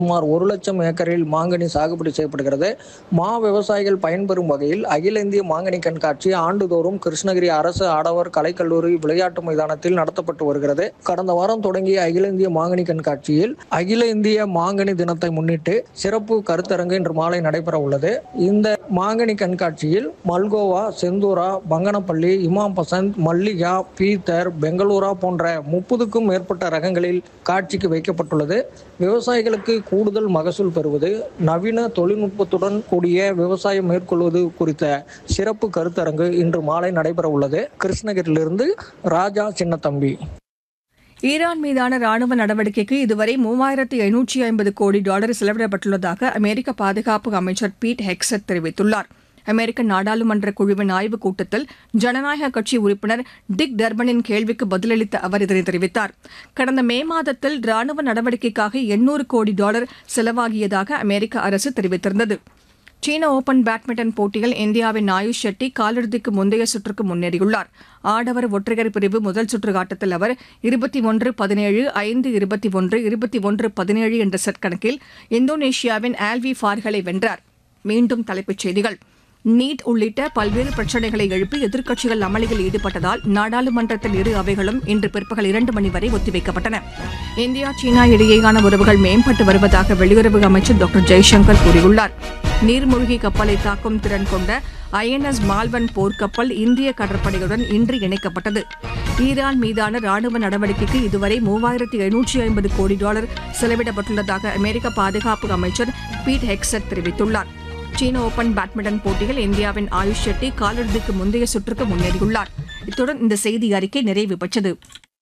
சுமார் ஒரு லட்சம் ஏக்கரில் மாங்கனி சாகுபடி செய்யப்படுகிறது மா விவசாயிகள் பயன்பெறும் வகையில் அகில இந்திய மாங்கனி கண்காட்சி ஆண்டுதோறும் கிருஷ்ணகிரி அரசு ஆடவர் கலைக்கல்லூரி விளையாட்டு மைதானத்தில் நடத்தப்பட்டு வருகிறது கடந்த வாரம் தொடங்கிய அகில இந்திய மாங்கனி கண்காட்சியில் அகில இந்திய மாங்கனி தினத்தை முன்னிட்டு சிறப்பு கருத்தரங்கு இன்று மாலை நடைபெற உள்ளது இந்த மாங்கனி கண்காட்சியில் மல்கோவா செந்தூரா பங்கனப்பள்ளி இமாம் பசந்த் மல்லிகா பீத்தர் பெங்களூரா போன்ற முப்பதுக்கும் மேற்பட்ட ரகங்களில் காட்சிக்கு வைக்கப்பட்டுள்ளது விவசாயிகளுக்கு கூடுதல் மகசூல் பெறுவது நவீன தொழில்நுட்பத்துடன் கூடிய விவசாயம் மேற்கொள்வது குறித்த சிறப்பு கருத்தரங்கு இன்று மாலை நடைபெற உள்ளது கிருஷ்ணகிரியிலிருந்து ராஜா சின்னத்தம்பி ஈரான் மீதான ராணுவ நடவடிக்கைக்கு இதுவரை மூவாயிரத்து ஐநூற்றி ஐம்பது கோடி டாலர் செலவிடப்பட்டுள்ளதாக அமெரிக்க பாதுகாப்பு அமைச்சர் பீட் ஹெக்ஸட் தெரிவித்துள்ளார் அமெரிக்க நாடாளுமன்ற குழுவின் ஆய்வுக் கூட்டத்தில் ஜனநாயக கட்சி உறுப்பினர் டிக் டர்பனின் கேள்விக்கு பதிலளித்த அவர் இதனை தெரிவித்தார் கடந்த மே மாதத்தில் ராணுவ நடவடிக்கைக்காக எண்ணூறு கோடி டாலர் செலவாகியதாக அமெரிக்க அரசு தெரிவித்திருந்தது சீன ஓபன் பேட்மிண்டன் போட்டியில் இந்தியாவின் ஆயுஷ் ஷெட்டி காலிறுதிக்கு முந்தைய சுற்றுக்கு முன்னேறியுள்ளார் ஆடவர் ஒற்றையர் பிரிவு முதல் சுற்று ஆட்டத்தில் அவர் இருபத்தி ஒன்று பதினேழு ஐந்து இருபத்தி ஒன்று இருபத்தி ஒன்று பதினேழு என்ற செட் கணக்கில் இந்தோனேஷியாவின் ஆல்வி ஃபார்களை வென்றார் மீண்டும் தலைப்புச் செய்திகள் நீட் உள்ளிட்ட பல்வேறு பிரச்சினைகளை எழுப்பி எதிர்க்கட்சிகள் அமளியில் ஈடுபட்டதால் நாடாளுமன்றத்தில் இரு அவைகளும் இன்று பிற்பகல் இரண்டு மணி வரை ஒத்திவைக்கப்பட்டன இந்தியா சீனா இடையேயான உறவுகள் மேம்பட்டு வருவதாக வெளியுறவு அமைச்சர் டாக்டர் ஜெய்சங்கர் கூறியுள்ளார் நீர்மூழ்கி கப்பலை தாக்கும் திறன் கொண்ட ஐஎன்எஸ் மால்வன் போர்க்கப்பல் இந்திய கடற்படையுடன் இன்று இணைக்கப்பட்டது ஈரான் மீதான ராணுவ நடவடிக்கைக்கு இதுவரை மூவாயிரத்து எழுநூற்றி ஐம்பது கோடி டாலர் செலவிடப்பட்டுள்ளதாக அமெரிக்க பாதுகாப்பு அமைச்சர் பீட் ஹெக்ஸட் தெரிவித்துள்ளார் சீன ஓபன் பேட்மிண்டன் போட்டியில் இந்தியாவின் ஆயுஷ் ஷெட்டி காலிறுதிக்கு முந்தைய சுற்றுக்கு முன்னேறியுள்ளார் இத்துடன் இந்த செய்தி அறிக்கை நிறைவு பெற்றது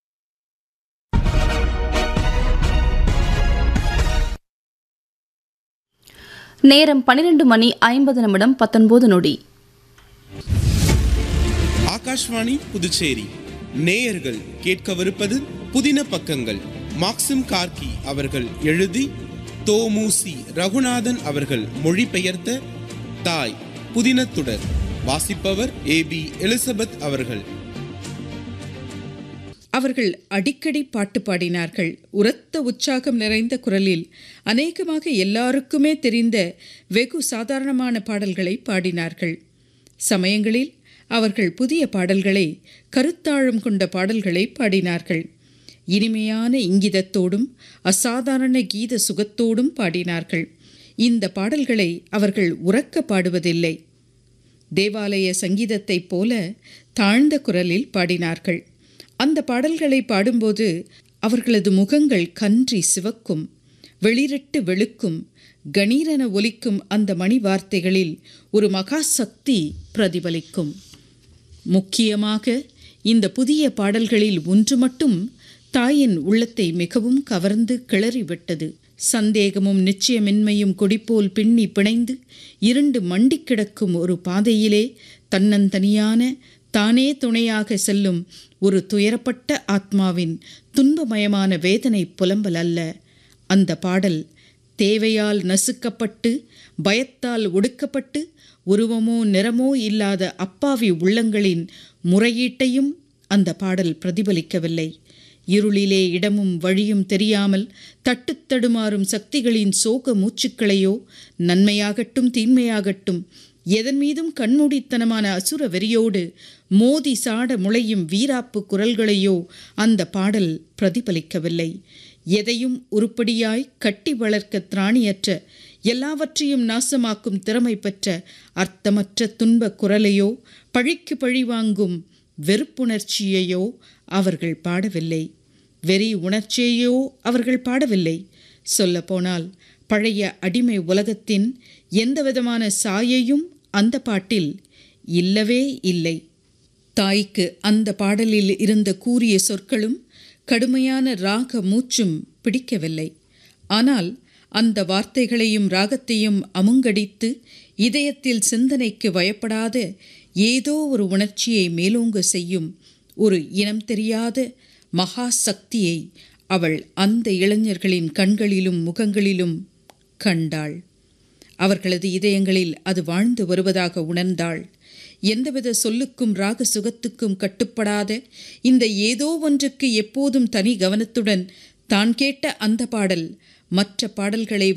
நேரம் பனிரெண்டு மணி ஐம்பது நிமிடம் பத்தொன்பது நொடி ஆகாஷ்வாணி புதுச்சேரி நேயர்கள் கேட்கவிருப்பது புதின பக்கங்கள் மாக்சிம் கார்கி அவர்கள் எழுதி தோமுசி ரகுநாதன் அவர்கள் மொழிபெயர்த்த தாய் புதினத்துடர் வாசிப்பவர் ஏ பி எலிசபெத் அவர்கள் அவர்கள் அடிக்கடி பாட்டு பாடினார்கள் உரத்த உற்சாகம் நிறைந்த குரலில் அநேகமாக எல்லாருக்குமே தெரிந்த வெகு சாதாரணமான பாடல்களை பாடினார்கள் சமயங்களில் அவர்கள் புதிய பாடல்களை கருத்தாழம் கொண்ட பாடல்களை பாடினார்கள் இனிமையான இங்கிதத்தோடும் அசாதாரண கீத சுகத்தோடும் பாடினார்கள் இந்த பாடல்களை அவர்கள் உறக்க பாடுவதில்லை தேவாலய சங்கீதத்தைப் போல தாழ்ந்த குரலில் பாடினார்கள் அந்த பாடல்களை பாடும்போது அவர்களது முகங்கள் கன்றி சிவக்கும் வெளிரிட்டு வெளுக்கும் கணீரென ஒலிக்கும் அந்த மணி வார்த்தைகளில் ஒரு மகா சக்தி பிரதிபலிக்கும் முக்கியமாக இந்த புதிய பாடல்களில் ஒன்று மட்டும் தாயின் உள்ளத்தை மிகவும் கவர்ந்து கிளறிவிட்டது சந்தேகமும் நிச்சயமின்மையும் கொடிப்போல் பின்னி பிணைந்து இருண்டு மண்டிக் கிடக்கும் ஒரு பாதையிலே தன்னந்தனியான தானே துணையாக செல்லும் ஒரு துயரப்பட்ட ஆத்மாவின் துன்பமயமான வேதனை புலம்பல் அல்ல அந்த பாடல் தேவையால் நசுக்கப்பட்டு பயத்தால் ஒடுக்கப்பட்டு உருவமோ நிறமோ இல்லாத அப்பாவி உள்ளங்களின் முறையீட்டையும் அந்த பாடல் பிரதிபலிக்கவில்லை இருளிலே இடமும் வழியும் தெரியாமல் தட்டுத்தடுமாறும் சக்திகளின் சோக மூச்சுக்களையோ நன்மையாகட்டும் தீன்மையாகட்டும் எதன் மீதும் கண்மூடித்தனமான அசுர வெறியோடு மோதி சாட முளையும் வீராப்பு குரல்களையோ அந்த பாடல் பிரதிபலிக்கவில்லை எதையும் உருப்படியாய் கட்டி வளர்க்க திராணியற்ற எல்லாவற்றையும் நாசமாக்கும் திறமை பெற்ற அர்த்தமற்ற துன்ப குரலையோ பழிக்கு பழி வாங்கும் வெறுப்புணர்ச்சியையோ அவர்கள் பாடவில்லை வெறி உணர்ச்சியையோ அவர்கள் பாடவில்லை சொல்லப்போனால் பழைய அடிமை உலகத்தின் எந்தவிதமான சாயையும் அந்த பாட்டில் இல்லவே இல்லை தாய்க்கு அந்த பாடலில் இருந்த கூறிய சொற்களும் கடுமையான ராக மூச்சும் பிடிக்கவில்லை ஆனால் அந்த வார்த்தைகளையும் ராகத்தையும் அமுங்கடித்து இதயத்தில் சிந்தனைக்கு வயப்படாத ஏதோ ஒரு உணர்ச்சியை மேலோங்க செய்யும் ஒரு இனம் தெரியாத மகா சக்தியை அவள் அந்த இளைஞர்களின் கண்களிலும் முகங்களிலும் கண்டாள் அவர்களது இதயங்களில் அது வாழ்ந்து வருவதாக உணர்ந்தாள் எந்தவித சொல்லுக்கும் ராக சுகத்துக்கும் கட்டுப்படாத இந்த ஏதோ ஒன்றுக்கு எப்போதும் தனி கவனத்துடன் தான் கேட்ட அந்த பாடல் மற்ற பாடல்களை